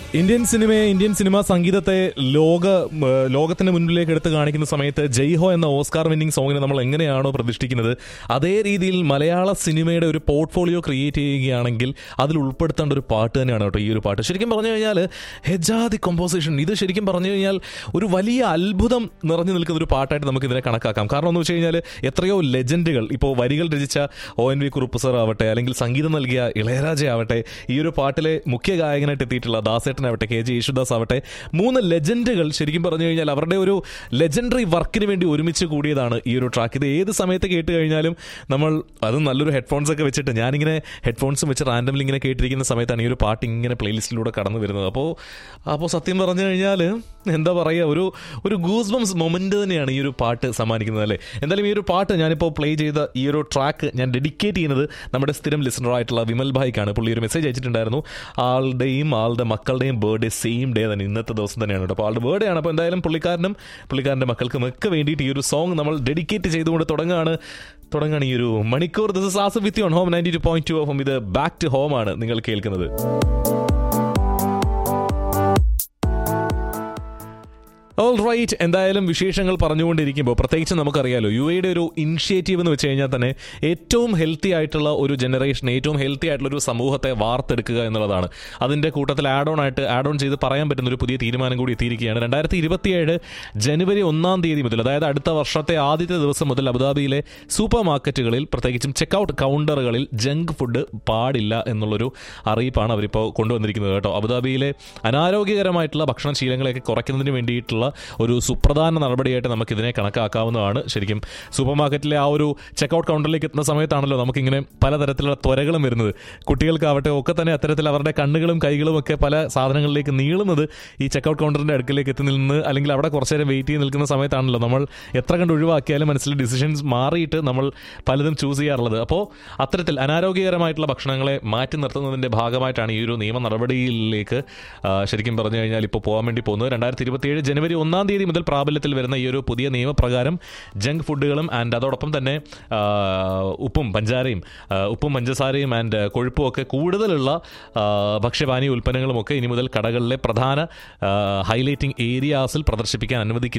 Indian സിനിമയെ Indian cinema സംഗീതത്തെ ലോക ഉം, ഏഹ്, ലോകത്തിന്റെ മുൻപിലേക്ക് എടുത്ത് കാണിക്കുന്ന സമയത്ത് ജയ്ഹോ എന്ന ഓസ്കാർ വിന്നിംഗ് സോങ്ങിനെ നമ്മൾ എങ്ങനെയാണോ പ്രതിഷ്ഠിക്കുന്നത് അതേ രീതിയിൽ മലയാള സിനിമയുടെ ഒരു പോർട്ട്ഫോളിയോ ക്രിയേറ്റ് ചെയ്യുകയാണെങ്കിൽ അതിൽ ഉൾപ്പെടുത്തേണ്ട ഒരു പാട്ട് തന്നെയാണ് കേട്ടോ ഈ ഒരു പാട്ട് ശരിക്കും പറഞ്ഞു കഴിഞ്ഞാൽ ഹെജാദി കമ്പോസിഷൻ ഇത് ശരിക്കും പറഞ്ഞു കഴിഞ്ഞാൽ ഒരു വലിയ അത്ഭുതം നിറഞ്ഞു നിൽക്കുന്ന ഒരു പാട്ടായിട്ട് നമുക്ക് ഇതിനെ കണക്കാക്കാം കാരണം എന്ന് വെച്ച് കഴിഞ്ഞാൽ എത്രയോ ലെജൻഡുകൾ ഇപ്പോൾ വരികൾ രചിച്ച O N V Kurup sir ആവട്ടെ അല്ലെങ്കിൽ സംഗീതം നൽകിയ ഇളയരാജ ആവട്ടെ ഈ ഒരു പാട്ടിലെ മുഖ്യ ഗായകനായിട്ട് എത്തിയിട്ടുള്ള ദാസേട്ടനാവട്ടെ കെ ജെ യേശുദാസ് ആവട്ടെ മൂന്ന് ലെജൻഡുകൾ ശരിക്കും പറഞ്ഞു കഴിഞ്ഞാൽ അവരുടെ ഒരു ലെജൻഡറി വർക്കിന് വേണ്ടി ഒരുമിച്ച് കൂടിയതാണ് ഈ ഒരു ട്രാക്ക് ഇത് ഏത് സമയത്ത് കേട്ട് കഴിഞ്ഞാലും നമ്മൾ അതും നല്ലൊരു ഹെഡ്ഫോൺസ് ഒക്കെ വെച്ചിട്ട് ഞാനിങ്ങനെ ഹെഡ്ഫോൺസും വെച്ച് റാൻഡംലി ഇങ്ങനെ കേട്ടിരിക്കുന്ന സമയത്താണ് ഈ ഒരു പാട്ട് ഇങ്ങനെ പ്ലേലിസ്റ്റിലൂടെ കടന്നു വരുന്നത് അപ്പോൾ അപ്പോൾ സത്യം പറഞ്ഞു കഴിഞ്ഞാൽ എന്താ പറയുക ഒരു ഒരു ഗൂസ് ബംസ് മൊമെന്റ് തന്നെയാണ് ഈ ഒരു പാട്ട് സമ്മാനിക്കുന്നത് അല്ലേ എന്തായാലും ഈ ഒരു പാട്ട് ഞാനിപ്പോൾ പ്ലേ ചെയ്ത ഈ ഒരു ട്രാക്ക് ഞാൻ ഡെഡിക്കേറ്റ് ചെയ്യുന്നത് നമ്മുടെ സ്ഥിരം ലിസണർ ആയിട്ടുള്ള വിമൽ ഭായിക്കാണ് പുള്ളി ഒരു മെസ്സേജ് അയച്ചിട്ടുണ്ടായിരുന്നു ആളുടെയും ആളുടെ മക്കളുടെയും ബർത്ത്ഡേ സെയിം ഡേ തന്നെ ഇന്നത്തെ ദിവസം തന്നെയാണ് കേട്ടോ അപ്പോൾ ആളുടെ ബർത്ത്ഡേ ആണ് അപ്പോൾ എന്തായാലും പുള്ളിക്കാരനും പുള്ളിക്കാരൻ്റെ മക്കൾക്കും ഒക്കെ വേണ്ടിയിട്ട് ഈ ഒരു സോങ് നമ്മൾ ഡെഡിക്കേറ്റ് ചെയ്തുകൊണ്ട് തുടങ്ങുകയാണ് തുടങ്ങുകയാണ് ഈ ഒരു മണിക്കൂർ this is as with on home ninety two point two of ഇത് ബാക്ക് ടു ഹോം ആണ് നിങ്ങൾ കേൾക്കുന്നത് ഓൾ റൈറ്റ് എന്തായാലും വിശേഷങ്ങൾ പറഞ്ഞുകൊണ്ടിരിക്കുമ്പോൾ പ്രത്യേകിച്ച് നമുക്കറിയാലോ യു എയുടെ ഒരു ഇനിഷ്യേറ്റീവ് എന്ന് വെച്ച് കഴിഞ്ഞാൽ തന്നെ ഏറ്റവും ഹെൽത്തി ആയിട്ടുള്ള ഒരു ജനറേഷൻ ഏറ്റവും ഹെൽത്തി ആയിട്ടുള്ള ഒരു സമൂഹത്തെ വാർത്തെടുക്കുക എന്നുള്ളതാണ് അതിൻ്റെ കൂട്ടത്തിൽ ആഡ് ഓൺ ആയിട്ട് ആഡ് ഓൺ ചെയ്ത് പറയാൻ പറ്റുന്ന ഒരു പുതിയ തീരുമാനം കൂടി എത്തിയിരിക്കുകയാണ് രണ്ടായിരത്തി ഇരുപത്തിയേഴ് ജനുവരി ഒന്നാം തീയതി മുതൽ അതായത് അടുത്ത വർഷത്തെ ആദ്യത്തെ ദിവസം മുതൽ അബുദാബിയിലെ സൂപ്പർ മാർക്കറ്റുകളിൽ പ്രത്യേകിച്ചും ചെക്കൗട്ട് കൗണ്ടറുകളിൽ ജങ്ക് ഫുഡ് പാടില്ല എന്നുള്ളൊരു അറിയിപ്പാണ് അവരിപ്പോൾ കൊണ്ടുവന്നിരിക്കുന്നത് കേട്ടോ അബുദാബിയിലെ അനാരോഗ്യകരമായിട്ടുള്ള ഭക്ഷണശീലങ്ങളെയൊക്കെ കുറയ്ക്കുന്നതിന് വേണ്ടിയിട്ടുള്ള ഒരു സുപ്രധാന നടപടിയായിട്ട് നമുക്ക് ഇതിനെ കണക്കാക്കാവുന്നതാണ് ശരിക്കും സൂപ്പർ മാർക്കറ്റിലെ ആ ഒരു ചെക്കൗട്ട് കൗണ്ടറിലേക്ക് എത്തുന്ന സമയത്താണല്ലോ നമുക്കിങ്ങനെ പലതരത്തിലുള്ള ത്വരകളും വരുന്നത് കുട്ടികൾക്കാവട്ടെ ഒക്കെ തന്നെ അത്തരത്തിൽ അവരുടെ കണ്ണുകളും കൈകളും ഒക്കെ പല സാധനങ്ങളിലേക്ക് നീളുന്നത് ഈ ചെക്കൗട്ട് കൗണ്ടറിന്റെ അടുക്കിലേക്ക് എത്തി നിന്ന് അല്ലെങ്കിൽ അവിടെ കുറച്ച് നേരം വെയിറ്റ് ചെയ്ത് നിൽക്കുന്ന സമയത്താണല്ലോ നമ്മൾ എത്ര കണ്ട് ഒഴിവാക്കിയാലും മനസ്സിൽ ഡിസിഷൻസ് മാറിയിട്ട് നമ്മൾ പലതും ചൂസ് ചെയ്യാറുള്ളത് അപ്പോൾ അത്തരത്തിൽ അനാരോഗ്യകരമായിട്ടുള്ള ഭക്ഷണങ്ങളെ മാറ്റി നിർത്തുന്നതിന്റെ ഭാഗമായിട്ടാണ് ഈ ഒരു നിയമ നടപടിയിലേക്ക് ആ, ശരിക്കും പറഞ്ഞു കഴിഞ്ഞാൽ ഇപ്പോൾ പോകാൻ വേണ്ടി പോകുന്നത് രണ്ടായിരത്തി ഇരുപത്തിയേഴ് ജനുവരി ഒന്നാം തീയതി മുതൽ പ്രാബല്യത്തിൽ വരുന്ന ഈ ഒരു പുതിയ നിയമപ്രകാരം ജങ്ക് ഫുഡുകളും ആൻഡ് അതോടൊപ്പം തന്നെ ആ, ഉപ്പും പഞ്ചാരയും ആ, ഉപ്പും പഞ്ചസാരയും ആൻഡ് കൊഴുപ്പും ഒക്കെ കൂടുതലുള്ള ആ, ഭക്ഷ്യപാനീയ ഉൽപ്പന്നങ്ങളും ഒക്കെ ഇനി മുതൽ കടകളിലെ പ്രധാന ഹൈലൈറ്റിംഗ് ഏരിയാസിൽ പ്രദർശിപ്പിക്കാൻ അനുവദിക്കില്ല